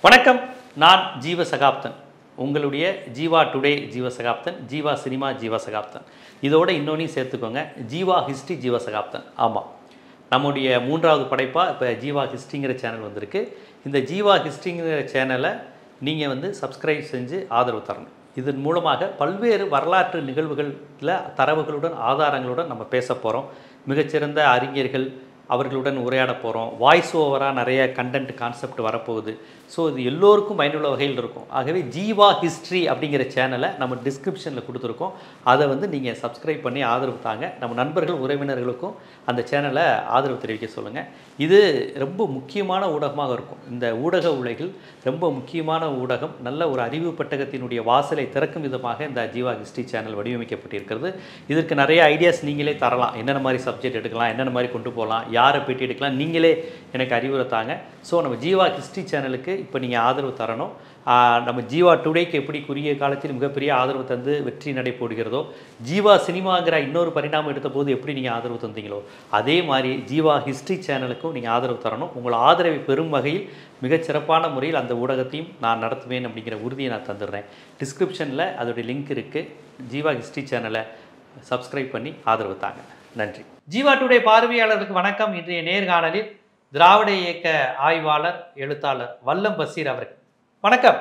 வணக்கம் நான் ஜீவ சகாப்தன் உங்களுடைய ஜீவா டுடே ஜீவ சகாப்தன் ஜீவா சினிமா ஜீவ சகாப்தன் இதோட இன்னொன்னையும் சேர்த்துக்கோங்க ஜீவா ஹிஸ்ட்ரி ஜீவ சகாப்தன் ஆமாம் நம்முடைய மூன்றாவது படைப்பாக இப்போ ஜீவா ஹிஸ்ட்ரிங்கிற சேனல் வந்திருக்கு இந்த ஜீவா ஹிஸ்ட்ரிங்கிற சேனலை நீங்கள் வந்து சப்ஸ்கிரைப் செஞ்சு ஆதரவு தரணும் இதன் மூலமாக பல்வேறு வரலாற்று நிகழ்வுகளில் தரவுகளுடன் ஆதாரங்களுடன் நம்ம பேச போகிறோம் மிகச்சிறந்த அறிஞர்கள் அவர்களுடன் உரையாட போகிறோம் வாய்ஸ் ஓவராக நிறைய கண்டென்ட் கான்செப்ட் வரப்போகுது ஸோ இது எல்லோருக்கும் பயனுள்ள வகையில் இருக்கும் ஆகவே ஜீவா ஹிஸ்ட்ரி அப்படிங்கிற சேனலை நம்ம டிஸ்கிரிப்ஷனில் கொடுத்துருக்கோம் அதை வந்து நீங்கள் சப்ஸ்கிரைப் பண்ணி ஆதரவு தாங்க நம்ம நண்பர்கள் உறவினர்களுக்கும் அந்த சேனலை ஆதரவு தெரிவிக்க சொல்லுங்கள் இது ரொம்ப முக்கியமான ஊடகமாக இருக்கும் இந்த ஊடக உலகில் ரொம்ப முக்கியமான ஊடகம் நல்ல ஒரு அறிவு பெட்டகத்தினுடைய வாசலை திறக்கும் விதமாக இந்த ஜீவா ஹிஸ்ட்ரி சேனல் வடிவமைக்கப்பட்டிருக்கிறது இதற்கு நிறைய ஐடியாஸ் நீங்களே தரலாம் என்னென்ன மாதிரி சப்ஜெக்ட் எடுக்கலாம் என்னென்ன மாதிரி கொண்டு போகலாம் யாரை பேட்டி எடுக்கலாம் நீங்களே எனக்கு அறிவுரை தாங்க ஸோ நம்ம ஜீவா ஹிஸ்ட்ரி சேனலுக்கு இப்போ நீங்கள் ஆதரவு தரணும் ஆஹ் நம்ம ஜீவா டுடேக்கு எப்படி குறுகிய காலத்தில் மிகப்பெரிய ஆதரவு தந்து வெற்றி நடை போடுகிறதோ ஜீவா சினிமாங்கிற இன்னொரு பரிணாமம் எடுத்த போது எப்படி நீங்கள் ஆதரவு தந்தீங்களோ அதே மாதிரி ஜீவா ஹிஸ்ட்ரி சேனலுக்கும் நீங்கள் ஆதரவு தரணும் உங்கள் ஆதரவை பெறும் வகையில் மிகச் சிறப்பான முறையில் அந்த ஊடகத்தையும் நான் நடத்துவேன் அப்படிங்கிற உறுதியை நான் தந்துடுறேன் டிஸ்கிரிப்ஷனில் அதோடைய லிங்க் இருக்குது ஜீவா ஹிஸ்ட்ரி சேனலை சப்ஸ்கிரைப் பண்ணி ஆதரவு தாங்க நன்றி ஜீவா டுடே பார்வையாளர்களுக்கு வணக்கம் இன்றைய நேர்காணலில் திராவிட இயக்க ஆய்வாளர் எழுத்தாளர் வல்லம் பசீர் அவர்கள் வணக்கம்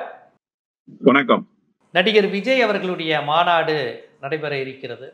வணக்கம் நடிகர் விஜய் அவர்களுடைய மாநாடு நடைபெற இருக்கிறது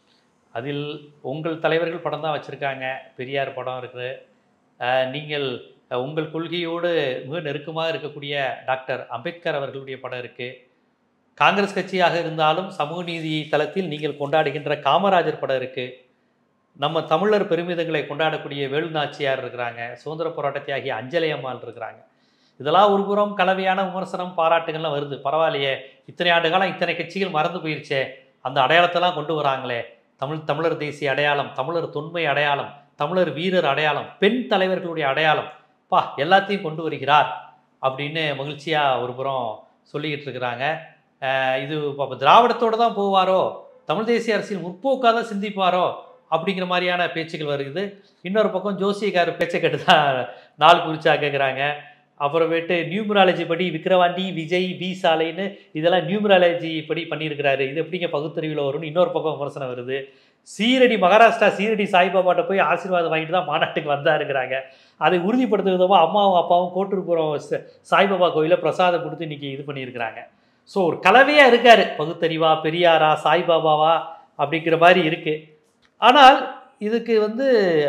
அதில் உங்கள் தலைவர்கள் படம் தான் வச்சுருக்காங்க பெரியார் படம் இருக்குது அஹ், நீங்கள் அஹ், உங்கள் கொள்கையோடு மிக நெருக்கமாக இருக்கக்கூடிய டாக்டர் அம்பேத்கர் அவர்களுடைய படம் இருக்குது காங்கிரஸ் கட்சியாக இருந்தாலும் சமூக நீதி தளத்தில் நீங்கள் கொண்டாடுகின்ற காமராஜர் படம் இருக்குது நம்ம தமிழர் பெருமிதங்களை கொண்டாடக்கூடிய வேலு நாச்சியார் இருக்கிறாங்க சுதந்திர போராட்ட தியாகி அஞ்சலி அம்மாள் இருக்கிறாங்க இதெல்லாம் ஒரு புறம் கலவையான விமர்சனம் பாராட்டுகள்லாம் வருது பரவாயில்லையே இத்தனை ஆண்டு காலம் இத்தனை கட்சிகள் மறந்து போயிருச்சே அந்த அடையாளத்தெல்லாம் கொண்டு வராங்களே தமிழ் தமிழர் தேசிய அடையாளம் தமிழர் தொன்மை அடையாளம் தமிழர் வீரர் அடையாளம் பெண் தலைவர்களுடைய அடையாளம் பா எல்லாத்தையும் கொண்டு வருகிறார் அப்படின்னு மகிழ்ச்சியாக ஒரு புறம் சொல்லிக்கிட்டு இருக்கிறாங்க அஹ் இது இப்போ திராவிடத்தோடு தான் போவாரோ தமிழ் தேசிய அரசியல் முற்போக்காக தான் சிந்திப்பாரோ அப்படிங்கிற மாதிரியான பேச்சுக்கள் வருது இன்னொரு பக்கம் ஜோசியக்காரர் பேச்சை கேட்டு தான் நாள் குறிச்சா கேட்குறாங்க அப்புறமேட்டு நியூமராலஜி படி விக்கிரவாண்டி விஜய் வி சாலைன்னு இதெல்லாம் நியூமராலஜி படி பண்ணியிருக்கிறாரு இது எப்படிங்க பகுத்தறிவில் வரும்னு இன்னொரு பக்கம் விமர்சனம் வருது சீரடி மகாராஷ்டிரா சீரடி சாய்பாபாட்ட போய் ஆசீர்வாதம் வாங்கிட்டு தான் மாநாட்டுக்கு வந்தாருங்கிறாங்க அதை உறுதிப்படுத்தும் விதமாக அம்மாவும் அப்பாவும் கோட்டூர்புரம் ச- சாய்பாபா கோயிலில் பிரசாதம் கொடுத்து இன்னைக்கு இது பண்ணியிருக்கிறாங்க ஸோ ஒரு கலவையாக இருக்கார் பகுத்தறிவா பெரியாரா சாய்பாபாவா அப்படிங்கிற மாதிரி இருக்குது ஆனால் இதுக்கு வந்து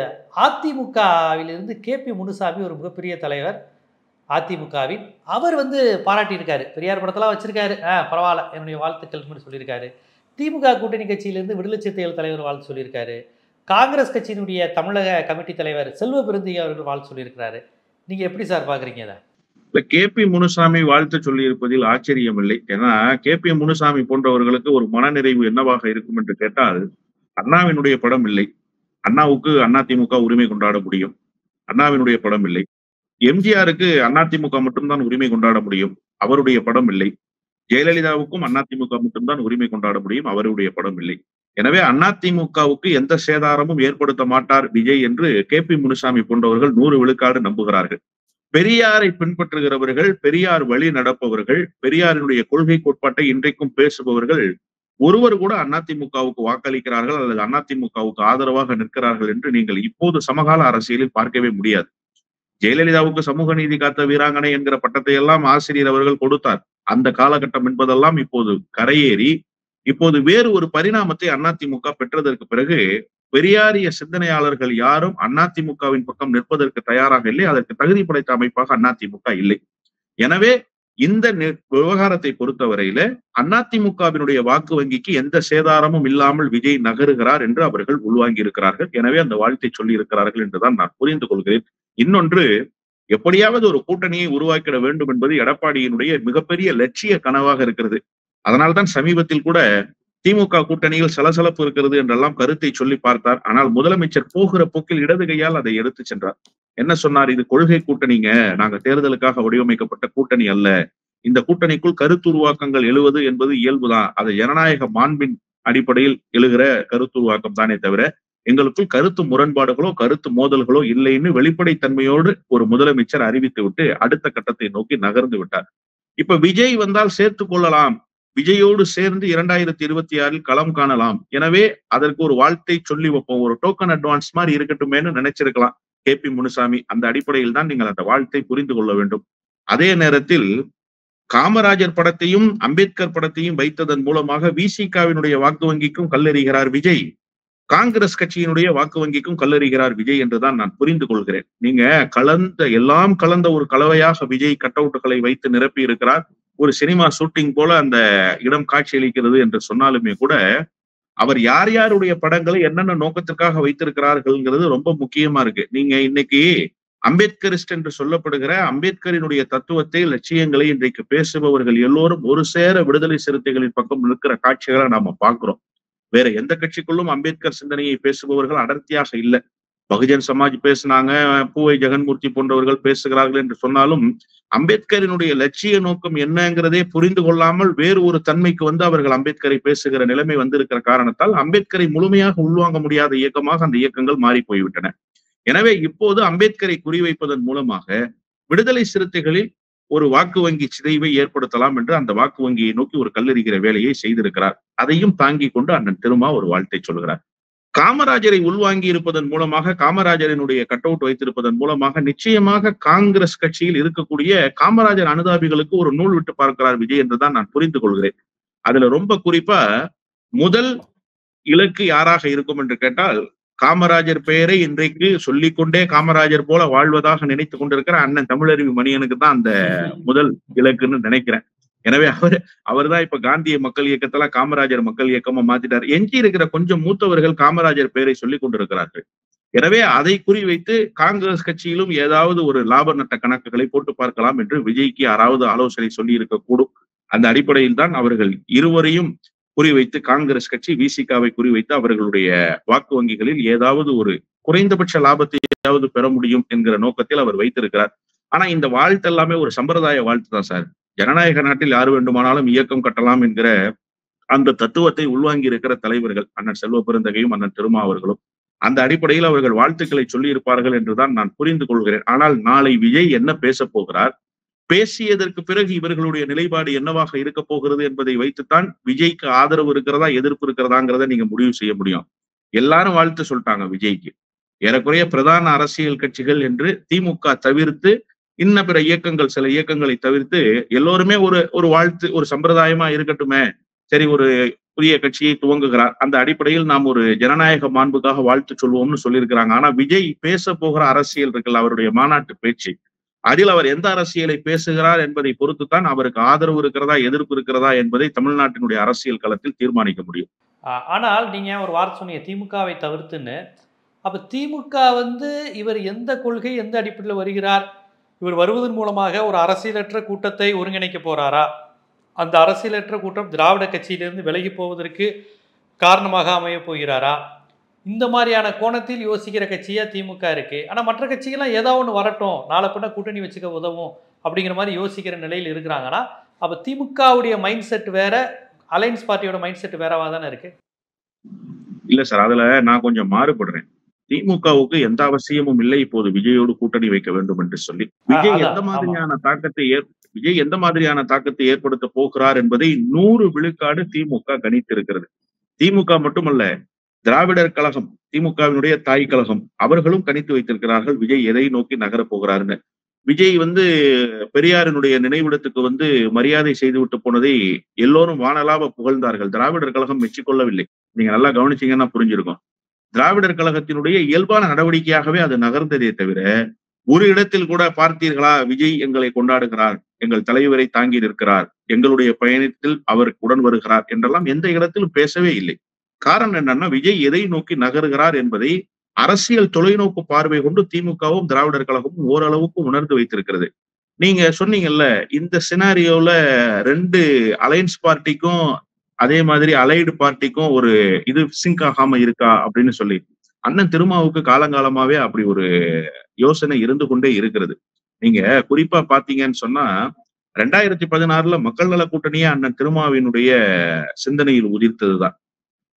அதிமுகவிலிருந்து கேபி முனுசாமி ஒரு மிகப்பெரிய தலைவர் அதிமுகவின் அவர் வந்து பாராட்டியிருக்காரு பெரியார் படத்தெல்லாம் வச்சிருக்காரு ஆ பரவாயில்ல என்னுடைய வாழ்த்துக்கள் மாதிரி சொல்லியிருக்காரு திமுக கூட்டணி கட்சியிலிருந்து விடுதலை சிறுத்தைகள் தலைவர் வாழ்த்து சொல்லியிருக்காரு காங்கிரஸ் கட்சியினுடைய தமிழக கமிட்டி தலைவர் செல்வ பெருந்தி அவர்கள் வாழ்த்து சொல்லியிருக்கிறாரு நீங்கள் எப்படி சார் பார்க்குறீங்க இதை இல்ல கே பி முனுசாமி வாழ்த்து சொல்லி இருப்பதில் ஆச்சரியம் இல்லை ஏன்னா கே பி முனுசாமி போன்றவர்களுக்கு ஒரு மனநிறைவு என்னவாக இருக்கும் என்று கேட்டால் அண்ணாவினுடைய படம் இல்லை அண்ணாவுக்கு அதிமுக உரிமை கொண்டாட முடியும் அண்ணாவினுடைய படம் இல்லை எம்ஜிஆருக்கு அதிமுக மட்டும்தான் உரிமை கொண்டாட முடியும் அவருடைய படம் இல்லை ஜெயலலிதாவுக்கும் அதிமுக மட்டும்தான் உரிமை கொண்டாட முடியும் அவருடைய படம் இல்லை எனவே அதிமுகவுக்கு எந்த சேதாரமும் ஏற்படுத்த மாட்டார் விஜய் என்று கே பி முனுசாமி போன்றவர்கள் நூறு விழுக்காடு நம்புகிறார்கள் பெரியாரை பின்பற்றுகிறவர்கள் பெரியார் வழி நடப்பவர்கள் பெரியாரினுடைய கொள்கை கோட்பாட்டை இன்றைக்கும் பேசுபவர்கள் ஒருவர் கூட அதிமுகவுக்கு வாக்களிக்கிறார்கள் அல்லது அதிமுகவுக்கு ஆதரவாக நிற்கிறார்கள் என்று நீங்கள் இப்போது சமகால அரசியலில் பார்க்கவே முடியாது ஜெயலலிதாவுக்கு சமூக நீதி காத்த வீராங்கனை என்கிற பட்டத்தை எல்லாம் ஆசிரியர் அவர்கள் கொடுத்தார் அந்த காலகட்டம் என்பதெல்லாம் இப்போது கரையேறி இப்போது வேறு ஒரு பரிணாமத்தை அதிமுக பெற்றதற்கு பிறகு பெரியாரிய சிந்தனையாளர்கள் யாரும் அதிமுகவின் பக்கம் நிற்பதற்கு தயாராக இல்லை அதற்கு தகுதி படைத்த அமைப்பாக அதிமுக இல்லை எனவே இந்த நி- விவகாரத்தை பொறுத்தவரையில அதிமுகவினுடைய வாக்கு வங்கிக்கு எந்த சேதாரமும் இல்லாமல் விஜய் நகருகிறார் என்று அவர்கள் உள்வாங்கி இருக்கிறார்கள் எனவே அந்த வாழ்த்தை சொல்லி இருக்கிறார்கள் என்றுதான் நான் புரிந்து கொள்கிறேன் இன்னொன்று எப்படியாவது ஒரு கூட்டணியை உருவாக்கிட வேண்டும் என்பது எடப்பாடியினுடைய மிகப்பெரிய லட்சிய கனவாக இருக்கிறது அதனால்தான் சமீபத்தில் கூட திமுக கூட்டணியில் சலசலப்பு இருக்கிறது என்றெல்லாம் கருத்தை சொல்லி பார்த்தார் ஆனால் முதலமைச்சர் போகிற போக்கில் இடது கையால் அதை எடுத்து சென்றார் என்ன சொன்னார் இது கொள்கை கூட்டணிங்க நாங்க தேர்தலுக்காக வடிவமைக்கப்பட்ட கூட்டணி அல்ல இந்த கூட்டணிக்குள் கருத்துருவாக்கங்கள் எழுவது என்பது இயல்புதான் அது ஜனநாயக மாண்பின் அடிப்படையில் எழுகிற கருத்துருவாக்கம் தானே தவிர எங்களுக்குள் கருத்து முரண்பாடுகளோ கருத்து மோதல்களோ இல்லைன்னு வெளிப்படைத்தன்மையோடு ஒரு முதலமைச்சர் அறிவித்து விட்டு அடுத்த கட்டத்தை நோக்கி நகர்ந்து விட்டார் இப்ப விஜய் வந்தால் சேர்த்துக் கொள்ளலாம் விஜயோடு சேர்ந்து இரண்டாயிரத்தி இருபத்தி ஆறில் களம் காணலாம் எனவே அதற்கு ஒரு வாழ்த்தை சொல்லி வைப்போம் ஒரு டோக்கன் அட்வான்ஸ் மாதிரி இருக்கட்டுமேன்னு நினைச்சிருக்கலாம் கே பி முனுசாமி அந்த அடிப்படையில் தான் நீங்கள் அந்த வாழ்த்தை புரிந்து கொள்ள வேண்டும் அதே நேரத்தில் காமராஜர் படத்தையும் அம்பேத்கர் படத்தையும் வைத்ததன் மூலமாக விசிகாவினுடைய வாக்கு வங்கிக்கும் கல்லெறிகிறார் விஜய் காங்கிரஸ் கட்சியினுடைய வாக்கு வங்கிக்கும் கல்லெறிகிறார் விஜய் என்றுதான் நான் புரிந்து கொள்கிறேன் நீங்க கலந்த எல்லாம் கலந்த ஒரு கலவையாக விஜய் கட் அவுட்டுகளை வைத்து நிரப்பி இருக்கிறார் ஒரு சினிமா ஷூட்டிங் போல அந்த இடம் காட்சியளிக்கிறது என்று சொன்னாலுமே கூட அவர் யார் யாருடைய படங்களை என்னென்ன நோக்கத்திற்காக வைத்திருக்கிறார்கள்ங்கிறது ரொம்ப முக்கியமா இருக்கு நீங்க இன்னைக்கு அம்பேத்கரிஸ்ட் என்று சொல்லப்படுகிற அம்பேத்கரினுடைய தத்துவத்தை லட்சியங்களை இன்றைக்கு பேசுபவர்கள் எல்லோரும் ஒரு சேர விடுதலை சிறுத்தைகளின் பக்கம் நிற்கிற காட்சிகளை நாம பார்க்கிறோம் வேற எந்த கட்சிக்குள்ளும் அம்பேத்கர் சிந்தனையை பேசுபவர்கள் அடர்த்தியாக இல்லை பகுஜன் சமாஜ் பேசினாங்க பூவை ஜெகன்மூர்த்தி போன்றவர்கள் பேசுகிறார்கள் என்று சொன்னாலும் அம்பேத்கரினுடைய லட்சிய நோக்கம் என்னங்கிறதே புரிந்து கொள்ளாமல் வேறு ஒரு தன்மைக்கு வந்து அவர்கள் அம்பேத்கரை பேசுகிற நிலைமை வந்திருக்கிற காரணத்தால் அம்பேத்கரை முழுமையாக உள்வாங்க முடியாத இயக்கமாக அந்த இயக்கங்கள் மாறி போய்விட்டன எனவே இப்போது அம்பேத்கரை குறிவைப்பதன் மூலமாக விடுதலை சிறுத்தைகளில் ஒரு வாக்கு வங்கி சிதைவை ஏற்படுத்தலாம் என்று அந்த வாக்கு வங்கியை நோக்கி ஒரு கல்லெறிகிற வேலையை செய்திருக்கிறார் அதையும் தாங்கி கொண்டு அண்ணன் திருமா ஒரு வாழ்த்தை சொல்கிறார் காமராஜரை உள்வாங்கி இருப்பதன் மூலமாக காமராஜரினுடைய கட் அவுட் வைத்திருப்பதன் மூலமாக நிச்சயமாக காங்கிரஸ் கட்சியில் இருக்கக்கூடிய காமராஜர் அனுதாபிகளுக்கு ஒரு நூல் விட்டு பார்க்கிறார் விஜய் என்றுதான் நான் புரிந்து கொள்கிறேன் அதுல ரொம்ப குறிப்பா முதல் இலக்கு யாராக இருக்கும் என்று கேட்டால் காமராஜர் பெயரை இன்றைக்கு சொல்லிக்கொண்டே காமராஜர் போல வாழ்வதாக நினைத்து கொண்டிருக்கிற அண்ணன் தமிழறிவு மணியனுக்கு தான் அந்த முதல் இலக்குன்னு நினைக்கிறேன் எனவே அவர் அவர் தான் இப்ப காந்திய மக்கள் இயக்கத்தெல்லாம் காமராஜர் மக்கள் இயக்கமா மாத்திட்டார் எஞ்சி இருக்கிற கொஞ்சம் மூத்தவர்கள் காமராஜர் பெயரை சொல்லிக் கொண்டிருக்கிறார்கள் எனவே அதை குறிவைத்து காங்கிரஸ் கட்சியிலும் ஏதாவது ஒரு லாப நட்ட கணக்குகளை போட்டு பார்க்கலாம் என்று விஜய்க்கு யாராவது ஆலோசனை சொல்லி இருக்கக்கூடும் அந்த அடிப்படையில் தான் அவர்கள் இருவரையும் குறிவைத்து காங்கிரஸ் கட்சி விசிகாவை குறிவைத்து அவர்களுடைய வாக்கு வங்கிகளில் ஏதாவது ஒரு குறைந்தபட்ச லாபத்தை ஏதாவது பெற முடியும் என்கிற நோக்கத்தில் அவர் வைத்திருக்கிறார் ஆனா இந்த வாழ்த்து எல்லாமே ஒரு சம்பிரதாய வாழ்த்து தான் சார் ஜனநாயக நாட்டில் யார் வேண்டுமானாலும் இயக்கம் கட்டலாம் என்கிற அந்த தத்துவத்தை உள்வாங்கி இருக்கிற தலைவர்கள் அண்ணன் செல்வ பெருந்தகையும் அண்ணன் திருமா அவர்களும் அந்த அடிப்படையில் அவர்கள் வாழ்த்துக்களை சொல்லி இருப்பார்கள் என்றுதான் நான் புரிந்து கொள்கிறேன் ஆனால் நாளை விஜய் என்ன பேச போகிறார் பேசியதற்கு பிறகு இவர்களுடைய நிலைப்பாடு என்னவாக இருக்க போகிறது என்பதை வைத்துத்தான் விஜய்க்கு ஆதரவு இருக்கிறதா எதிர்ப்பு இருக்கிறதாங்கிறத நீங்க முடிவு செய்ய முடியும் எல்லாரும் வாழ்த்து சொல்லிட்டாங்க விஜய்க்கு ஏறக்குறைய பிரதான அரசியல் கட்சிகள் என்று திமுக தவிர்த்து இன்ன பிற இயக்கங்கள் சில இயக்கங்களை தவிர்த்து எல்லோருமே ஒரு ஒரு வாழ்த்து ஒரு சம்பிரதாயமா இருக்கட்டுமே சரி ஒரு புதிய கட்சியை துவங்குகிறார் அந்த அடிப்படையில் நாம் ஒரு ஜனநாயக மாண்புக்காக வாழ்த்து சொல்வோம்னு சொல்லியிருக்கிறாங்க ஆனா விஜய் பேச போகிற அரசியல் இருக்குல்ல அவருடைய மாநாட்டு பேச்சு அதில் அவர் எந்த அரசியலை பேசுகிறார் என்பதை பொறுத்துத்தான் அவருக்கு ஆதரவு இருக்கிறதா எதிர்ப்பு இருக்கிறதா என்பதை தமிழ்நாட்டினுடைய அரசியல் களத்தில் தீர்மானிக்க முடியும் ஆ- ஆனால் நீங்க ஒரு வார்த்தை சொன்னீங்க திமுகவை தவிர்த்துன்னு அப்ப திமுக வந்து இவர் எந்த கொள்கை எந்த அடிப்படையில் வருகிறார் இவர் வருவதன் மூலமாக ஒரு அரசியலற்ற கூட்டத்தை ஒருங்கிணைக்க போறாரா அந்த அரசியலற்ற கூட்டம் திராவிட கட்சியிலிருந்து விலகி போவதற்கு காரணமாக அமைய போகிறாரா இந்த மாதிரியான கோணத்தில் யோசிக்கிற கட்சியா திமுக இருக்கு ஆனா மற்ற கட்சிகள்லாம் ஏதோ ஒன்று வரட்டும் நாளை பின்ன கூட்டணி வச்சுக்க உதவும் அப்படிங்கிற மாதிரி யோசிக்கிற நிலையில் இருக்கிறாங்கன்னா அப்ப திமுகவுடைய மைண்ட் செட் வேற அலைன்ஸ் பார்ட்டியோட மைண்ட் செட் வேறவா தானே இருக்கு இல்ல சார் அதுல நான் கொஞ்சம் மாறுபடுறேன் திமுகவுக்கு எந்த அவசியமும் இல்லை இப்போது விஜயோடு கூட்டணி வைக்க வேண்டும் என்று சொல்லி விஜய் அதான், எந்த ஆமா. மாதிரியான தாக்கத்தை ஏற் விஜய் எந்த மாதிரியான தாக்கத்தை ஏற்படுத்த போகிறார் என்பதை நூறு விழுக்காடு திமுக கணித்திருக்கிறது திமுக மட்டுமல்ல திராவிடர் கழகம் திமுகவினுடைய தாய் கழகம் அவர்களும் கணித்து வைத்திருக்கிறார்கள் விஜய் எதை நோக்கி நகரப் போகிறாருன்னு விஜய் வந்து பெரியாரினுடைய நினைவிடத்துக்கு வந்து மரியாதை செய்துவிட்டு போனதை எல்லோரும் வானலாவ புகழ்ந்தார்கள் திராவிடர் கழகம் மெச்சிக்கொள்ளவில்லை நீங்க நல்லா கவனிச்சீங்கன்னா புரிஞ்சிருக்கும் திராவிடர் கழகத்தினுடைய இயல்பான நடவடிக்கையாகவே அது நகர்ந்ததே தவிர ஒரு இடத்தில் கூட பார்த்தீர்களா விஜய் எங்களை கொண்டாடுகிறார் எங்கள் தலைவரை தாங்கி நிற்கிறார் எங்களுடைய பயணத்தில் அவர் உடன் வருகிறார் என்றெல்லாம் எந்த இடத்திலும் பேசவே இல்லை காரணம் என்னன்னா விஜய் எதை நோக்கி நகருகிறார் என்பதை அரசியல் தொலைநோக்கு பார்வை கொண்டு திமுகவும் திராவிடர் கழகமும் ஓரளவுக்கு உணர்ந்து வைத்திருக்கிறது நீங்க சொன்னீங்கல்ல இந்த சினாரியோல ரெண்டு அலையன்ஸ் பார்ட்டிக்கும் அதே மாதிரி அலைடு பார்ட்டிக்கும் ஒரு இது சிங்க் ஆகாம இருக்கா அப்படின்னு சொல்லி அண்ணன் திருமாவுக்கு காலங்காலமாவே அப்படி ஒரு யோசனை இருந்து கொண்டே இருக்கிறது நீங்க குறிப்பா பாத்தீங்கன்னு சொன்னா ரெண்டாயிரத்தி பதினாறுல மக்கள் நல கூட்டணியே அண்ணன் திருமாவினுடைய சிந்தனையில் உதிர்த்ததுதான்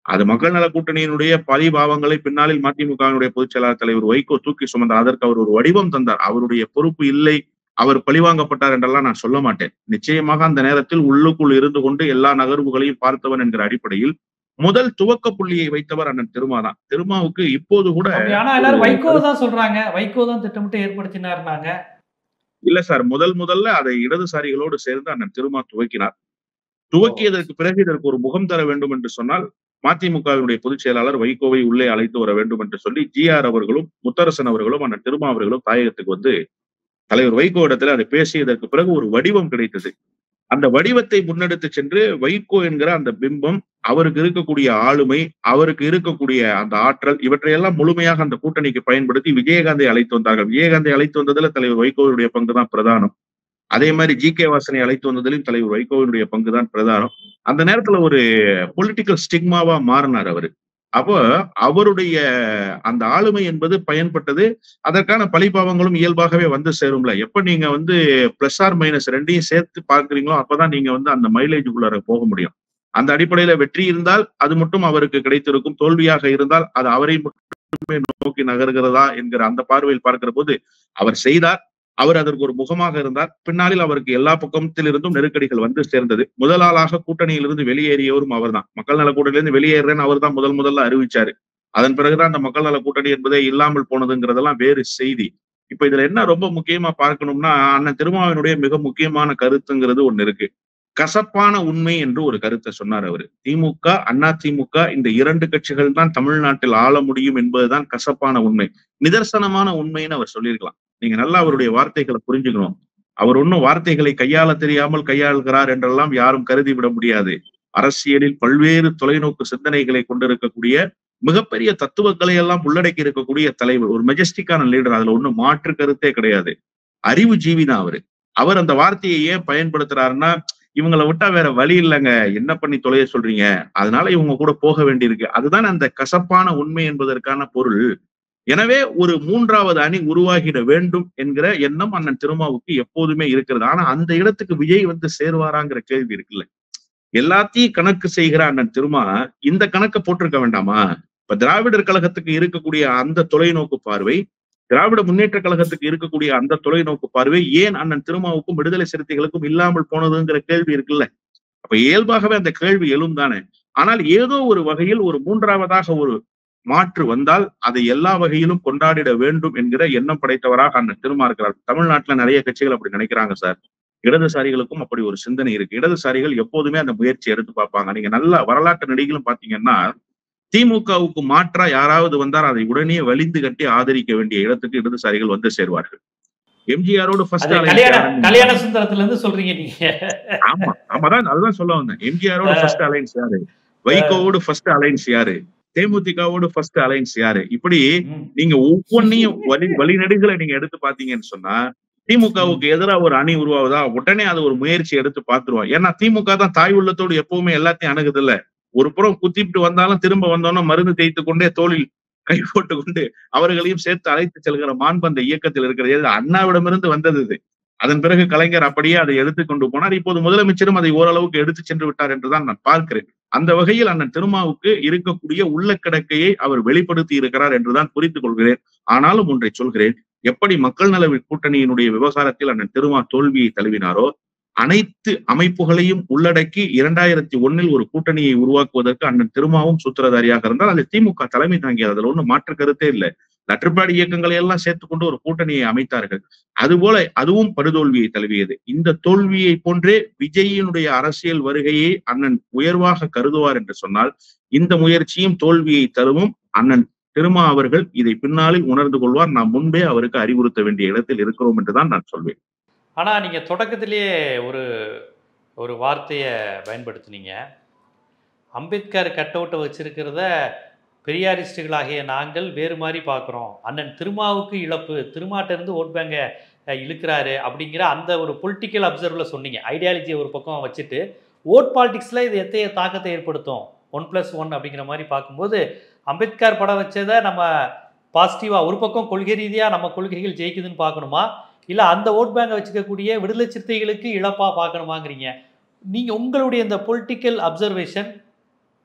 அது மக்கள் நல கூட்டணியினுடைய பழிபாவங்களை பின்னாளில் மதிமுகவினுடைய பொதுச் செயலாளர் தலைவர் வைகோ தூக்கி சுமந்தார் அதற்கு அவர் ஒரு வடிவம் தந்தார் அவருடைய பொறுப்பு இல்லை அவர் பழிவாங்கப்பட்டார் என்றெல்லாம் நான் சொல்ல மாட்டேன் நிச்சயமாக அந்த நேரத்தில் உள்ளுக்குள் இருந்து கொண்டு எல்லா நகர்வுகளையும் பார்த்தவன் என்கிற அடிப்படையில் முதல் துவக்க புள்ளியை வைத்தவர் அண்ணன் திருமா தான் திருமாவுக்கு இப்போது கூட அப்படி ஆனா எல்லாரும் வைகோ தான் சொல்றாங்க வைகோ தான் திட்டமிட்டு ஏற்படுத்தினாருனாங்க இல்ல சார் முதல் முதல்ல அதை இடதுசாரிகளோடு சேர்ந்து அண்ணன் திருமா துவக்கினார் துவக்கியதற்கு பிறகு இதற்கு ஒரு முகம் தர வேண்டும் என்று சொன்னால் மதிமுகவினுடைய பொதுச் செயலாளர் வைகோவை உள்ளே அழைத்து வர வேண்டும் என்று சொல்லி ஜி ஆர் அவர்களும் முத்தரசன் அவர்களும் அண்ணன் திருமா அவர்களும் தாயகத்துக்கு வந்து தலைவர் வைகோ இடத்துல அதை பேசியதற்கு பிறகு ஒரு வடிவம் கிடைத்தது அந்த வடிவத்தை முன்னெடுத்து சென்று வைகோ என்கிற அந்த பிம்பம் அவருக்கு இருக்கக்கூடிய ஆளுமை அவருக்கு இருக்கக்கூடிய அந்த ஆற்றல் இவற்றையெல்லாம் முழுமையாக அந்த கூட்டணிக்கு பயன்படுத்தி விஜயகாந்தை அழைத்து வந்தார்கள் விஜயகாந்தை அழைத்து வந்ததுல தலைவர் வைகோவுடைய பங்கு தான் பிரதானம் அதே மாதிரி ஜி கே வாசனை அழைத்து வந்ததிலும் தலைவர் வைகோவினுடைய பங்கு தான் பிரதானம் அந்த நேரத்துல ஒரு பொலிட்டிக்கல் ஸ்டிக்மாவா மாறினார் அவரு அப்போ அவருடைய அந்த ஆளுமை என்பது பயன்பட்டது அதற்கான பழிபாவங்களும் இயல்பாகவே வந்து சேரும்ல எப்ப நீங்க வந்து பிளஸ் ஆர் மைனஸ் ரெண்டையும் சேர்த்து பார்க்கறீங்களோ அப்பதான் நீங்க வந்து அந்த மைலேஜுக்குள்ளார போக முடியும் அந்த அடிப்படையில வெற்றி இருந்தால் அது மட்டும் அவருக்கு கிடைத்திருக்கும் தோல்வியாக இருந்தால் அது அவரை மட்டுமே நோக்கி நகர்கிறதா என்கிற அந்த பார்வையில் பார்க்கிற போது அவர் செய்தார் அவர் அதற்கு ஒரு முகமாக இருந்தார் பின்னாளில் அவருக்கு எல்லா பக்கத்திலிருந்தும் நெருக்கடிகள் வந்து சேர்ந்தது முதல் ஆளாக கூட்டணியிலிருந்து வெளியேறியவரும் அவர்தான் மக்கள் நல கூட்டணியிலிருந்து வெளியேறேன்னு அவர் தான் முதல் முதல்ல அறிவிச்சாரு அதன் பிறகுதான் அந்த மக்கள் நல கூட்டணி என்பதே இல்லாமல் போனதுங்கிறதெல்லாம் வேறு செய்தி இப்ப இதுல என்ன ரொம்ப முக்கியமா பார்க்கணும்னா அண்ணன் திருமாவினுடைய மிக முக்கியமான கருத்துங்கிறது ஒண்ணு இருக்கு கசப்பான உண்மை என்று ஒரு கருத்தை சொன்னார் அவரு திமுக அண்ணா திமுக இந்த இரண்டு கட்சிகள் தான் தமிழ்நாட்டில் ஆள முடியும் என்பதுதான் கசப்பான உண்மை நிதர்சனமான உண்மைன்னு அவர் சொல்லியிருக்கலாம் நீங்க நல்லா அவருடைய வார்த்தைகளை புரிஞ்சுக்கணும் அவர் ஒன்னும் வார்த்தைகளை கையாள தெரியாமல் கையாளுகிறார் என்றெல்லாம் யாரும் கருதி விட முடியாது அரசியலில் பல்வேறு தொலைநோக்கு சிந்தனைகளை கொண்டிருக்கக்கூடிய மிகப்பெரிய தத்துவங்களை எல்லாம் உள்ளடக்கி இருக்கக்கூடிய தலைவர் ஒரு மெஜஸ்டிக்கான லீடர் அதுல ஒண்ணும் மாற்று கருத்தே கிடையாது அறிவு ஜீவி தான் அவரு அவர் அந்த வார்த்தையை ஏன் பயன்படுத்துறாருன்னா இவங்களை விட்டா வேற வழி இல்லைங்க என்ன பண்ணி தொலைய சொல்றீங்க அதனால இவங்க கூட போக வேண்டியிருக்கு அதுதான் அந்த கசப்பான உண்மை என்பதற்கான பொருள் எனவே ஒரு மூன்றாவது அணி உருவாகிட வேண்டும் என்கிற எண்ணம் அண்ணன் திருமாவுக்கு எப்போதுமே இருக்கிறது ஆனா அந்த இடத்துக்கு விஜய் வந்து சேருவாராங்கிற கேள்வி இருக்குல்ல எல்லாத்தையும் கணக்கு செய்கிற அண்ணன் திருமா இந்த கணக்கை போட்டிருக்க வேண்டாமா இப்ப திராவிடர் கழகத்துக்கு இருக்கக்கூடிய அந்த தொலைநோக்கு பார்வை திராவிட முன்னேற்ற கழகத்துக்கு இருக்கக்கூடிய அந்த தொலைநோக்கு பார்வை ஏன் அண்ணன் திருமாவுக்கும் விடுதலை சிறுத்தைகளுக்கும் இல்லாமல் போனதுங்கிற கேள்வி இருக்குல்ல அப்ப இயல்பாகவே அந்த கேள்வி எழும் தானே ஆனால் ஏதோ ஒரு வகையில் ஒரு மூன்றாவதாக ஒரு மாற்று வந்தால் அதை எல்லா வகையிலும் கொண்டாடிட வேண்டும் என்கிற எண்ணம் படைத்தவராக அண்ணன் திருமா இருக்கிறார் தமிழ்நாட்டுல நிறைய கட்சிகள் அப்படி நினைக்கிறாங்க சார் இடதுசாரிகளுக்கும் அப்படி ஒரு சிந்தனை இருக்கு இடதுசாரிகள் எப்போதுமே அந்த முயற்சி எடுத்து பார்ப்பாங்க நீங்க நல்ல வரலாற்று நடிகளும் பாத்தீங்கன்னா திமுகவுக்கு மாற்றா யாராவது வந்தால் அதை உடனே வலிந்து கட்டி ஆதரிக்க வேண்டிய இடத்துக்கு இடதுசாரிகள் வந்து சேர்வார்கள் எம்ஜிஆரோடு ஃபர்ஸ்ட் கல்யாண கல்யாண சுந்தரத்துல இருந்து சொல்றீங்க நீங்க ஆமா ஆமாதான் அதுதான் சொல்ல வந்தேன் எம்ஜிஆரோட ஃபர்ஸ்ட் அலைன்ஸ் யாரு வைகோவோடு ஃபர்ஸ்ட் அலைன்ஸ் யாரு தேமுதிகவோடு ஃபர்ஸ்ட் அலைன்ஸ் யாரு இப்படி நீங்க ஒவ்வொன்னையும் வழி வழிநடுகளை நீங்க எடுத்து பாத்தீங்கன்னு சொன்னா திமுகவுக்கு எதிராக ஒரு அணி உருவாகுதா உடனே அது ஒரு முயற்சி எடுத்து பாத்துருவோம் ஏன்னா திமுக தான் தாய் உள்ளத்தோடு எப்பவுமே எல்லாத்தையும் அணுகுது இல்ல ஒரு புறம் குத்திட்டு வந்தாலும் திரும்ப வந்தோம்னா மருந்து தேய்த்து கொண்டே தோளில் கை போட்டு கொண்டு அவர்களையும் சேர்த்து அழைத்து செல்கிற மாண்பந்த இயக்கத்தில் இருக்கிறது அண்ணாவிடமிருந்து வந்தது இது அதன் பிறகு கலைஞர் அப்படியே அதை எடுத்துக்கொண்டு போனார் இப்போது முதலமைச்சரும் அதை ஓரளவுக்கு எடுத்து சென்று விட்டார் என்றுதான் நான் பார்க்கிறேன் அந்த வகையில் அண்ணன் திருமாவுக்கு இருக்கக்கூடிய உள்ள கிடக்கையை அவர் வெளிப்படுத்தி இருக்கிறார் என்றுதான் புரிந்து கொள்கிறேன் ஆனாலும் ஒன்றை சொல்கிறேன் எப்படி மக்கள் நல கூட்டணியினுடைய விவகாரத்தில் அண்ணன் திருமா தோல்வியை தழுவினாரோ அனைத்து அமைப்புகளையும் உள்ளடக்கி இரண்டாயிரத்தி ஒன்னில் ஒரு கூட்டணியை உருவாக்குவதற்கு அண்ணன் திருமாவும் சூத்திரதாரியாக இருந்தால் அது திமுக தலைமை தாங்கியது அதுல ஒன்றும் மாற்று கருத்தே இல்லை லற்றுப்பாடி இயக்கங்களை எல்லாம் சேர்த்துக்கொண்டு ஒரு கூட்டணியை அமைத்தார்கள் அதுபோல அதுவும் படுதோல்வியை தழுவியது இந்த தோல்வியை போன்றே விஜயினுடைய அரசியல் வருகையை அண்ணன் உயர்வாக கருதுவார் என்று சொன்னால் இந்த முயற்சியும் தோல்வியை தருவும் அண்ணன் திருமா அவர்கள் இதை பின்னாளில் உணர்ந்து கொள்வார் நாம் முன்பே அவருக்கு அறிவுறுத்த வேண்டிய இடத்தில் இருக்கிறோம் என்றுதான் நான் சொல்வேன் ஆனா நீங்க தொடக்கத்திலேயே ஒரு ஒரு வார்த்தையை பயன்படுத்தினீங்க அம்பேத்கர் கட் அவுட்டை வச்சிருக்கிறத பெரியாரிஸ்டுகளாகிய நாங்கள் வேறு மாதிரி பார்க்குறோம் அண்ணன் திருமாவுக்கு இழப்பு திருமாட்ட இருந்து ஓட் பேங்கை இழுக்கிறாரு அப்படிங்கிற அந்த ஒரு பொலிட்டிக்கல் அப்சர்வில் சொன்னீங்க ஐடியாலஜியை ஒரு பக்கம் வச்சுட்டு ஓட் பாலிடிக்ஸில் இது எத்தைய தாக்கத்தை ஏற்படுத்தும் ஒன் ப்ளஸ் ஒன் அப்படிங்கிற மாதிரி பார்க்கும்போது அம்பேத்கர் படம் வச்சதை நம்ம பாசிட்டிவாக ஒரு பக்கம் கொள்கை ரீதியாக நம்ம கொள்கைகள் ஜெயிக்குதுன்னு பார்க்கணுமா இல்லை அந்த ஓட் பேங்கை வச்சுக்கக்கூடிய விடுதலை சிறுத்தைகளுக்கு இழப்பாக பார்க்கணுமாங்கிறீங்க நீங்கள் உங்களுடைய இந்த பொலிட்டிக்கல் அப்சர்வேஷன்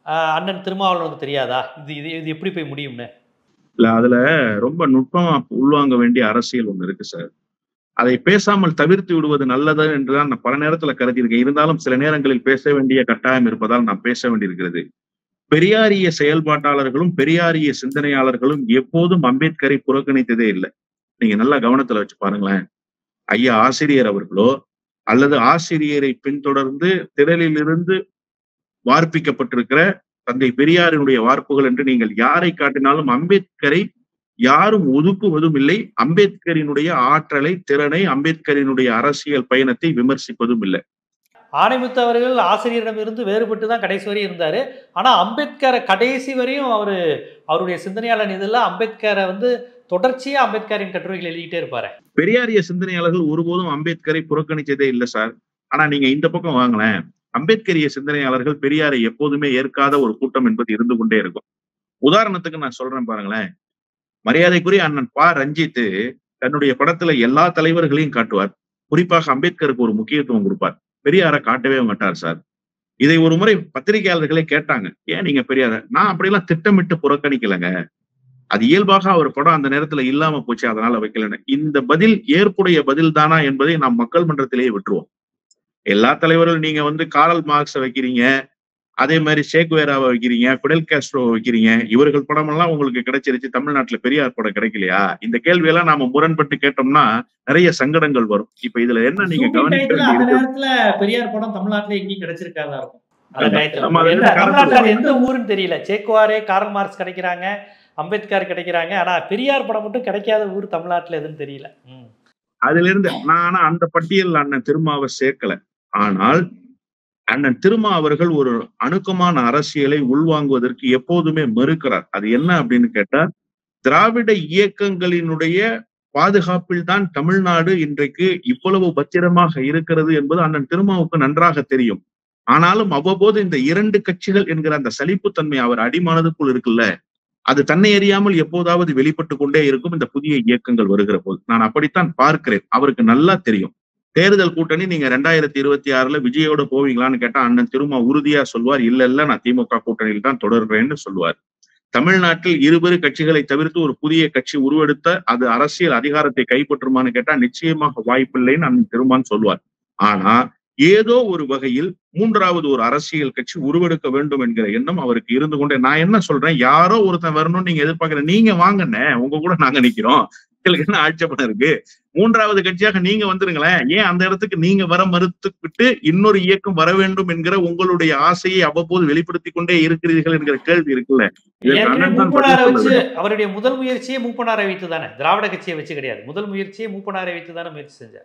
ஆஹ் அண்ணன் திருமாவளவனுக்கு தெரியாதா இது இது இது எப்படி போய் முடியும்னு இல்ல அதுல ரொம்ப நுட்பமா உள்வாங்க வேண்டிய அரசியல் ஒண்ணு இருக்கு சார் அதை பேசாமல் தவிர்த்து விடுவது நல்லது என்றுதான் நான் பல நேரத்துல கருதி இருக்கேன் இருந்தாலும் சில நேரங்களில் பேச வேண்டிய கட்டாயம் இருப்பதால் நான் பேச வேண்டியிருக்கிறது பெரியாரிய செயல்பாட்டாளர்களும் பெரியாரிய சிந்தனையாளர்களும் எப்போதும் அம்பேத்கரை புறக்கணித்ததே இல்லை நீங்க நல்லா கவனத்துல வச்சு பாருங்களேன் ஐயா ஆசிரியர் அவர்களோ அல்லது ஆசிரியரை பின்தொடர்ந்து திரளிலிருந்து வார்ப்பிக்கப்பட்டிருக்கிற தந்தை பெரியாரினுடைய வார்ப்புகள் என்று நீங்கள் யாரை காட்டினாலும் அம்பேத்கரை யாரும் ஒதுக்குவதும் இல்லை அம்பேத்கரினுடைய ஆற்றலை திறனை அம்பேத்கரினுடைய அரசியல் பயணத்தை விமர்சிப்பதும் இல்லை ஆணைமுத்து அவர்கள் ஆசிரியரிடமிருந்து வேறுபட்டு தான் கடைசி வரையும் இருந்தார் ஆனால் அம்பேத்கரை கடைசி வரையும் அவர் அவருடைய சிந்தனையாளர் இதெல்லாம் அம்பேத்கரை வந்து தொடர்ச்சியாக அம்பேத்கரின் கட்டுரைகள் எழுதிக்கிட்டே இருப்பார் பெரியாரிய சிந்தனையாளர்கள் ஒருபோதும் அம்பேத்கரை புறக்கணிச்சதே இல்லை சார் ஆனா நீங்க இந்த பக்கம் வாங்களேன் அம்பேத்கரிய சிந்தனையாளர்கள் பெரியாரை எப்போதுமே ஏற்காத ஒரு கூட்டம் என்பது இருந்து கொண்டே இருக்கும் உதாரணத்துக்கு நான் சொல்றேன் பாருங்களேன் மரியாதைக்குரிய அண்ணன் பா ரஞ்சித் தன்னுடைய படத்துல எல்லா தலைவர்களையும் காட்டுவார் குறிப்பாக அம்பேத்கருக்கு ஒரு முக்கியத்துவம் கொடுப்பார் பெரியாரை காட்டவே மாட்டார் சார் இதை ஒரு முறை பத்திரிகையாளர்களே கேட்டாங்க ஏன் நீங்க பெரியார நான் அப்படியெல்லாம் திட்டமிட்டு புறக்கணிக்கலைங்க அது இயல்பாக அவர் படம் அந்த நேரத்துல இல்லாம போச்சு அதனால வைக்கலன்னு இந்த பதில் ஏற்புடைய பதில் தானா என்பதை நாம் மக்கள் மன்றத்திலேயே விட்டுருவோம் எல்லா தலைவர்களும் நீங்க வந்து காரல் மார்க்ஸ வைக்கிறீங்க அதே மாதிரி ஷேக்வேராவை வைக்கிறீங்க பிடல் காஸ்ட்ரோவை வைக்கிறீங்க இவர்கள் படமெல்லாம் உங்களுக்கு கிடைச்சிருச்சு தமிழ்நாட்டுல பெரியார் படம் கிடைக்கலையா இந்த கேள்வியெல்லாம் நாம முரண்பட்டு கேட்டோம்னா நிறைய சங்கடங்கள் வரும் இப்ப இதுல என்ன நீங்க Shooting கவனிக்க title அந்த வேண்டியது நேரத்துல பெரியார் படம் தமிழ்நாட்டுல எங்கேயும் கிடைச்சிருக்காதா இருக்கும் அந்த ஆமா. டயத்துல. நம்ம அது என்ன, என்ன தமிழ்நாட்டுல அது எந்த ஊருன்னு தெரியல சேக்குவாரே காரல் மார்க்ஸ் கிடைக்கிறாங்க அம்பேத்கர் கிடைக்கிறாங்க ஆனா பெரியார் படம் மட்டும் கிடைக்காத ஊர் தமிழ்நாட்டுல எதுன்னு தெரியல ம். அதுல இருந்து நான் ஆனா அந்த பட்டியல் அண்ணன் திருமாவை சேர்க்கல ஆனால் அண்ணன் திருமா அவர்கள் ஒரு அணுக்கமான அரசியலை உள்வாங்குவதற்கு எப்போதுமே மறுக்கிறார் அது என்ன அப்படின்னு கேட்டா திராவிட இயக்கங்களினுடைய பாதுகாப்பில் தான் தமிழ்நாடு இன்றைக்கு இவ்வளவு பத்திரமாக இருக்கிறது என்பது அண்ணன் திருமாவுக்கு நன்றாக தெரியும் ஆனாலும் அவ்வப்போது இந்த இரண்டு கட்சிகள் என்கிற அந்த சலிப்புத்தன்மை அவர் அடிமனதுக்குள் இருக்குல்ல அது தன்னை அறியாமல் எப்போதாவது வெளிப்பட்டு கொண்டே இருக்கும் இந்த புதிய இயக்கங்கள் வருகிற போது நான் அப்படித்தான் பார்க்கிறேன் அவருக்கு நல்லா தெரியும் தேர்தல் கூட்டணி நீங்க ரெண்டாயிரத்தி இருபத்தி ஆறுல விஜயோட போவீங்களான்னு கேட்டா அண்ணன் திருமா உறுதியா சொல்வார் இல்ல இல்ல நான் திமுக கூட்டணியில் தான் தொடர்றேன்னு சொல்லுவார் தமிழ்நாட்டில் இருபெரு கட்சிகளை தவிர்த்து ஒரு புதிய கட்சி உருவெடுத்த அது அரசியல் அதிகாரத்தை கைப்பற்றுமான்னு கேட்டா நிச்சயமாக வாய்ப்பில்லைன்னு அண்ணன் திருமான் சொல்வார் ஆனா ஏதோ ஒரு வகையில் மூன்றாவது ஒரு அரசியல் கட்சி உருவெடுக்க வேண்டும் என்கிற எண்ணம் அவருக்கு இருந்து கொண்டே நான் என்ன சொல்றேன் யாரோ ஒருத்தன் வரணும்னு நீங்க எதிர்பார்க்கிற நீங்க வாங்கண்ணே உங்க கூட நாங்க நிக்கிறோம் எங்களுக்கு என்ன ஆட்சேபணம் இருக்கு மூன்றாவது கட்சியாக நீங்க வந்துருங்களேன் ஏன் அந்த இடத்துக்கு நீங்க வர மறுத்துவிட்டு இன்னொரு இயக்கம் வர வேண்டும் என்கிற உங்களுடைய ஆசையை அவ்வப்போது வெளிப்படுத்திக் கொண்டே இருக்கிறீர்கள் என்கிற கேள்வி இருக்குல்ல இதற்கு ஏற்கனவே அண்ணன் தான் மூப்பனாரை பதில் சொல்ல வச்சு அவருடைய முதல் முயற்சியே மூப்பனாரை வைத்து தானே திராவிட கட்சியை வச்சு கிடையாது முதல் முயற்சியே மூப்பனாரை வைத்து தானே முயற்சி செஞ்சார்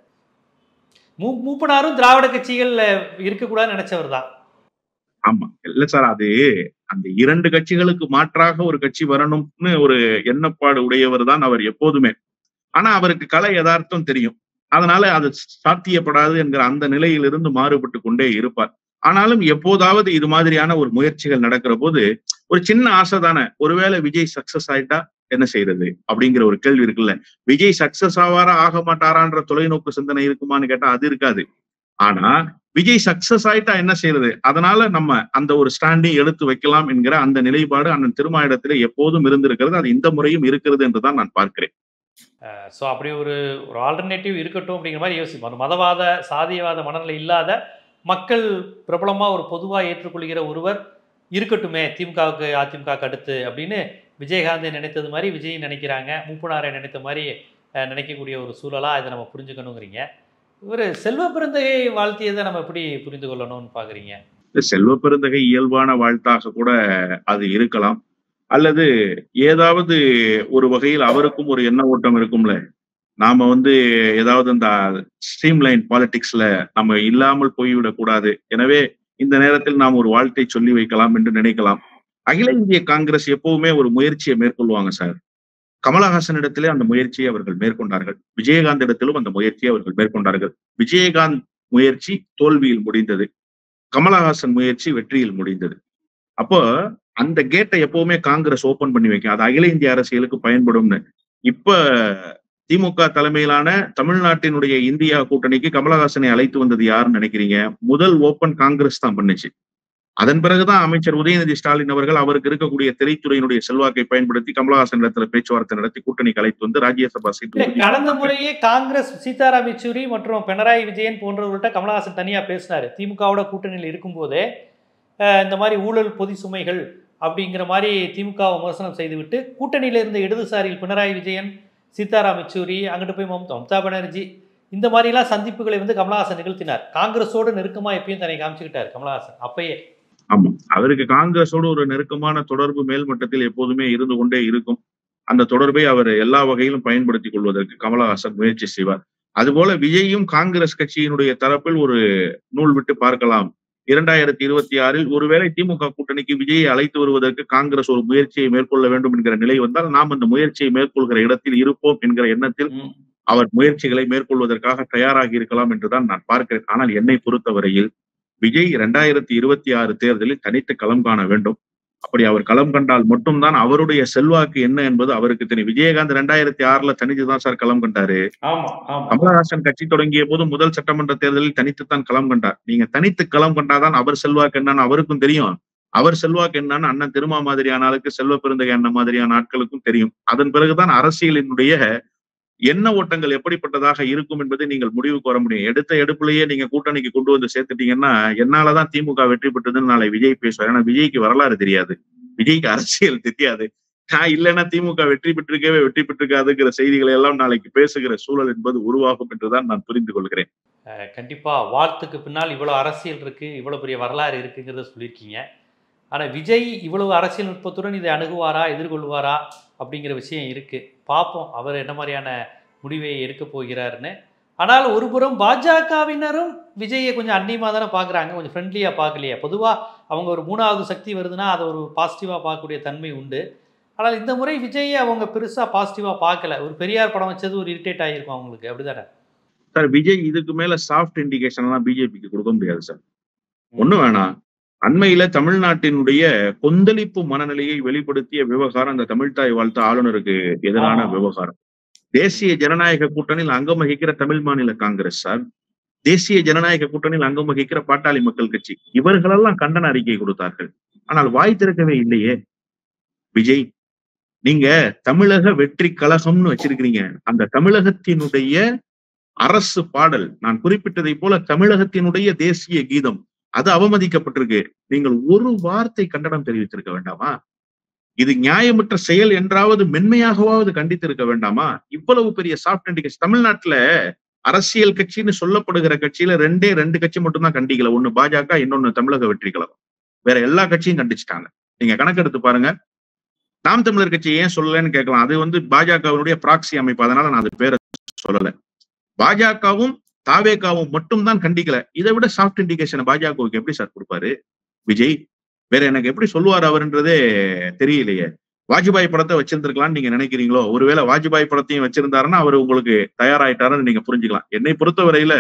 மூ மூப்பனாரும் திராவிட கட்சிகள் இருக்கக்கூடாதுன்னு நினைச்சவர் தான் ஆமா இல்ல சார் அது அந்த இரண்டு கட்சிகளுக்கு மாற்றாக ஒரு கட்சி வரணும்னு ஒரு எண்ணப்பாடு உடையவர் தான் அவர் எப்போதுமே ஆனா அவருக்கு கலை யதார்த்தம் தெரியும் அதனால அது சாத்தியப்படாது என்கிற அந்த நிலையிலிருந்து மாறுபட்டு கொண்டே இருப்பார் ஆனாலும் எப்போதாவது இது மாதிரியான ஒரு முயற்சிகள் நடக்கிற போது ஒரு சின்ன ஆசை தானே ஒருவேளை விஜய் சக்சஸ் ஆயிட்டா என்ன செய்யறது அப்படிங்கிற ஒரு கேள்வி இருக்குல்ல விஜய் சக்சஸ் ஆவாரா ஆக மாட்டாரான்ற தொலைநோக்கு சிந்தனை இருக்குமான்னு கேட்டா அது இருக்காது ஆனா விஜய் சக்சஸ் ஆயிட்டா என்ன செய்யறது அதனால நம்ம அந்த ஒரு ஸ்டாண்டையும் எடுத்து வைக்கலாம் என்கிற அந்த நிலைப்பாடு அண்ணன் திருமாயிடத்திலே எப்போதும் இருந்திருக்கிறது அது இந்த முறையும் இருக்கிறது என்றுதான் நான் பார்க்கிறேன் ஸோ அப்படி ஒரு ஒரு ஆல்டர்னேட்டிவ் இருக்கட்டும் அப்படிங்கிற மாதிரி யோசிப்போம் அந்த மதவாத சாதியவாத மனநிலை இல்லாத மக்கள் பிரபலமாக ஒரு பொதுவாக ஏற்றுக்கொள்கிற ஒருவர் இருக்கட்டுமே திமுகவுக்கு அதிமுகவுக்கு அடுத்து அப்படின்னு விஜயகாந்தை நினைத்தது மாதிரி விஜய் நினைக்கிறாங்க மூப்பனாரை நினைத்த மாதிரி அஹ், நினைக்கக்கூடிய ஒரு சூழலாக இதை நம்ம புரிஞ்சுக்கணுங்கிறீங்க இவர் செல்வ பிறந்தகை வாழ்த்தியதை நம்ம எப்படி புரிந்து கொள்ளணும்னு பார்க்குறீங்க செல்வ பெருந்தகை இயல்பான வாழ்த்தாக கூட அது இருக்கலாம் அல்லது ஏதாவது ஒரு வகையில் அவருக்கும் ஒரு எண்ண ஓட்டம் இருக்கும்ல நாம வந்து ஏதாவது இந்த ஸ்ட்ரீம் லைன் பாலிடிக்ஸ்ல நம்ம இல்லாமல் போய்விடக் கூடாது எனவே இந்த நேரத்தில் நாம் ஒரு வாழ்த்தை சொல்லி வைக்கலாம் என்று நினைக்கலாம் அகில இந்திய காங்கிரஸ் எப்பவுமே ஒரு முயற்சியை மேற்கொள்வாங்க சார் கமலஹாசனிடத்திலே அந்த முயற்சியை அவர்கள் மேற்கொண்டார்கள் விஜயகாந்த் இடத்திலும் அந்த முயற்சியை அவர்கள் மேற்கொண்டார்கள் விஜயகாந்த் முயற்சி தோல்வியில் முடிந்தது கமலஹாசன் முயற்சி வெற்றியில் முடிந்தது அப்போ அந்த கேட்டை எப்பவுமே காங்கிரஸ் ஓபன் பண்ணி வைக்கும் அது அகில இந்திய அரசியலுக்கு பயன்படும்னு இப்ப திமுக தலைமையிலான தமிழ்நாட்டினுடைய இந்தியா கூட்டணிக்கு கமலஹாசனை அழைத்து வந்தது யாருன்னு நினைக்கிறீங்க முதல் ஓபன் காங்கிரஸ் தான் பண்ணுச்சு அதன் பிறகுதான் அமைச்சர் உதயநிதி ஸ்டாலின் அவர்கள் அவருக்கு இருக்கக்கூடிய திரைத்துறையினுடைய செல்வாக்கை பயன்படுத்தி கமலஹாசன் இடத்துல பேச்சுவார்த்தை நடத்தி கூட்டணி கலைத்து வந்து ராஜ்யசபா இல்ல சீட்டு கடந்த முறையே காங்கிரஸ் சீதாராம் யெச்சூரி மற்றும் பினராயி விஜயன் போன்றவர்கள்ட்ட கமலஹாசன் தனியா பேசினாரு திமுகவோட கூட்டணியில் இருக்கும்போதே அஹ், இந்த மாதிரி ஊழல் பொதி சுமைகள் அப்படிங்கிற மாதிரி திமுக விமர்சனம் செய்துவிட்டு கூட்டணியில இருந்த இடதுசாரிகள் பினராயி விஜயன் சீதாராம் யெச்சூரி அங்கிட்டு போய் மம்தா மம்தா பானர்ஜி இந்த மாதிரிலாம் சந்திப்புகளை வந்து கமலஹாசன் நிகழ்த்தினார் காங்கிரஸோடு நெருக்கமா எப்பயும் தன்னை காமிச்சுக்கிட்டார் கமலஹாசன் அப்பயே ஆமா அவருக்கு காங்கிரஸோடு ஒரு நெருக்கமான தொடர்பு மேல்மட்டத்தில் எப்போதுமே இருந்து கொண்டே இருக்கும் அந்த தொடர்பை அவர் எல்லா வகையிலும் பயன்படுத்திக் கொள்வதற்கு கமலஹாசன் முயற்சி செய்வார் அதுபோல விஜயும் காங்கிரஸ் கட்சியினுடைய தரப்பில் ஒரு நூல் விட்டு பார்க்கலாம் இரண்டாயிரத்தி இருபத்தி ஆறில் ஒருவேளை திமுக கூட்டணிக்கு விஜயை அழைத்து வருவதற்கு காங்கிரஸ் ஒரு முயற்சியை மேற்கொள்ள வேண்டும் என்கிற நிலை வந்தால் நாம் அந்த முயற்சியை மேற்கொள்கிற இடத்தில் இருப்போம் என்கிற எண்ணத்தில் ம். அவர் முயற்சிகளை மேற்கொள்வதற்காக தயாராகி இருக்கலாம் என்றுதான் நான் பார்க்கிறேன் ஆனால் என்னை பொறுத்தவரையில் விஜய் இரண்டாயிரத்தி இருபத்தி ஆறு தேர்தலில் தனித்து களம் காண வேண்டும் அப்படி அவர் களம் கண்டால் மட்டும்தான் அவருடைய செல்வாக்கு என்ன என்பது அவருக்கு தெரியும் விஜயகாந்த் ரெண்டாயிரத்தி ஆறுல தனித்துதான் சார் களம் கண்டாரு ஆமா ஆமா கமலஹாசன் கட்சி தொடங்கிய போது முதல் சட்டமன்ற தேர்தலில் தனித்துத்தான் களம் கண்டார் நீங்க தனித்து களம் கண்டாதான் அவர் செல்வாக்கு என்னன்னு அவருக்கும் தெரியும் அவர் செல்வாக்கு என்னன்னு அண்ணன் திருமா மாதிரியான ஆளுக்கு செல்வ பெருந்தகை அண்ணன் மாதிரியான ஆட்களுக்கும் தெரியும் அதன் பிறகுதான் அரசியலினுடைய எண்ண ஓட்டங்கள் எப்படிப்பட்டதாக இருக்கும் என்பதை நீங்கள் முடிவுக்கு வர முடியும் எடுத்த எடுப்புலயே நீங்க கூட்டணிக்கு கொண்டு வந்து சேர்த்துட்டீங்கன்னா என்னாலதான் திமுக வெற்றி பெற்றதுன்னு நாளை விஜய் பேசுவார் ஏன்னா விஜய்க்கு வரலாறு தெரியாது விஜய்க்கு அரசியல் தெரியாது நான் இல்லைன்னா திமுக வெற்றி பெற்றிருக்கவே வெற்றி பெற்றிருக்காதுங்கிற செய்திகளை எல்லாம் நாளைக்கு பேசுகிற சூழல் என்பது உருவாகும் என்றுதான் நான் புரிந்து கொள்கிறேன் அஹ் கண்டிப்பா வாழ்த்துக்கு பின்னால் இவ்வளோ அரசியல் இருக்கு இவ்வளோ பெரிய வரலாறு இருக்குங்கிறத சொல்லியிருக்கீங்க ஆனால் விஜய் இவ்வளவு அரசியல் நுட்பத்துடன் இதை அணுகுவாரா எதிர்கொள்வாரா அப்படிங்கிற விஷயம் இருக்கு பார்ப்போம் அவர் என்ன மாதிரியான முடிவை எடுக்க போகிறாருன்னு ஆனால் ஒருபுறம் பாஜகவினரும் விஜயை கொஞ்சம் அந்நியமாக தானே பார்க்குறாங்க கொஞ்சம் ஃப்ரெண்ட்லியாக பார்க்கலையே பொதுவாக அவங்க ஒரு மூணாவது சக்தி வருதுன்னா அதை ஒரு பாசிட்டிவாக பார்க்கக்கூடிய தன்மை உண்டு ஆனால் இந்த முறை விஜயை அவங்க பெருசாக பாசிட்டிவாக பார்க்கல ஒரு பெரியார் படம் வச்சது ஒரு இரிட்டேட் ஆகிருக்கும் அவங்களுக்கு அப்படிதானே சார் விஜய் இதுக்கு மேல சாஃப்ட் இண்டிகேஷன் எல்லாம் பிஜேபிக்கு கொடுக்க முடியாது சார் ஒண்ணு வேணாம் அண்மையில தமிழ்நாட்டினுடைய கொந்தளிப்பு மனநிலையை வெளிப்படுத்திய விவகாரம் அந்த தமிழ்தாய் வாழ்த்த ஆளுநருக்கு எதிரான ஆமா. விவகாரம் தேசிய ஜனநாயக கூட்டணியில் அங்கம் வகிக்கிற தமிழ் மாநில காங்கிரஸ் சார் தேசிய ஜனநாயக கூட்டணியில் அங்கம் வகிக்கிற பாட்டாளி மக்கள் கட்சி இவர்களெல்லாம் கண்டன அறிக்கை கொடுத்தார்கள் ஆனால் வாய் திறக்கவே இல்லையே விஜய் நீங்க தமிழக வெற்றி கழகம்னு வச்சிருக்கிறீங்க அந்த தமிழகத்தினுடைய அரசு பாடல் நான் குறிப்பிட்டதை போல தமிழகத்தினுடைய தேசிய கீதம் அது அவமதிக்கப்பட்டிருக்கு நீங்கள் ஒரு வார்த்தை கண்டனம் தெரிவித்திருக்க வேண்டாமா இது நியாயமற்ற செயல் என்றாவது மென்மையாகவாவது கண்டித்திருக்க வேண்டாமா இவ்வளவு பெரிய சாஃப்ட் இண்டிகேஷன் தமிழ்நாட்டுல அரசியல் கட்சின்னு சொல்லப்படுகிற கட்சியில ரெண்டே ரெண்டு கட்சி மட்டும்தான் கண்டிக்கல ஒண்ணு பாஜக இன்னொன்னு தமிழக வெற்றி கழகம் வேற எல்லா கட்சியும் கண்டிச்சிட்டாங்க நீங்க கணக்கெடுத்து பாருங்க நாம் தமிழர் கட்சி ஏன் சொல்லலைன்னு கேட்கலாம் அது வந்து பாஜகவினுடைய பிராக்சி அமைப்பு அதனால நான் அது பேரை சொல்லல பாஜகவும் தாவேகாவும் மட்டும்தான் கண்டிக்கல இதை விட சாஃப்ட் இண்டிகேஷன் பாஜகவுக்கு எப்படி சார் கொடுப்பாரு விஜய் வேற எனக்கு எப்படி சொல்லுவார் அவர்ன்றதே தெரியலையே வாஜ்பாய் படத்தை வச்சிருந்திருக்கலாம்னு நீங்க நினைக்கிறீங்களோ ஒருவேளை வாஜ்பாய் படத்தையும் வச்சிருந்தாருன்னா அவர் உங்களுக்கு தயாராயிட்டாருன்னு நீங்க புரிஞ்சுக்கலாம் என்னை பொறுத்தவரையில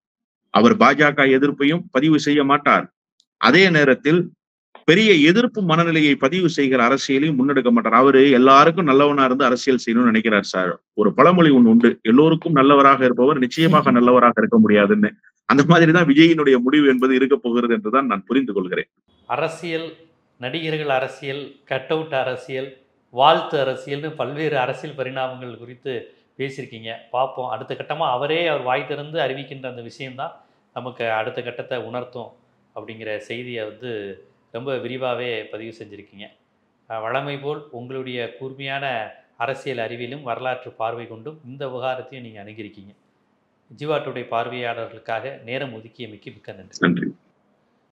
அவர் பாஜக எதிர்ப்பையும் பதிவு செய்ய மாட்டார் அதே நேரத்தில் பெரிய எதிர்ப்பு மனநிலையை பதிவு செய்கிற அரசியலையும் முன்னெடுக்க மாட்டார் அவரு எல்லாருக்கும் நல்லவனா இருந்து அரசியல் செய்யணும்னு நினைக்கிறார் சார் ஒரு பழமொழி ஒண்ணு உண்டு எல்லோருக்கும் நல்லவராக இருப்பவர் நிச்சயமாக நல்லவராக இருக்க முடியாதுன்னு அந்த மாதிரிதான் விஜயினுடைய முடிவு என்பது இருக்க போகிறது என்றுதான் நான் புரிந்து கொள்கிறேன் அரசியல் நடிகர்கள் அரசியல் கட் அவுட் அரசியல் வாழ்த்து அரசியல்னு பல்வேறு அரசியல் பரிணாமங்கள் குறித்து பேசியிருக்கீங்க பார்ப்போம் அடுத்த கட்டமாக அவரே அவர் வாய் திறந்து அறிவிக்கின்ற அந்த விஷயம்தான் நமக்கு அடுத்த கட்டத்தை உணர்த்தும் அப்படிங்கிற செய்தியை வந்து ரொம்ப விரிவாகவே பதிவு செஞ்சுருக்கீங்க அஹ் வழமை போல் உங்களுடைய கூர்மையான அரசியல் அறிவிலும் வரலாற்று பார்வை கொண்டும் இந்த விவகாரத்தையும் நீங்கள் அணுகியிருக்கீங்க ஜீவா டுடே பார்வையாளர்களுக்காக நேரம் ஒதுக்கியமைக்கு மிக்க நன்றி நன்றி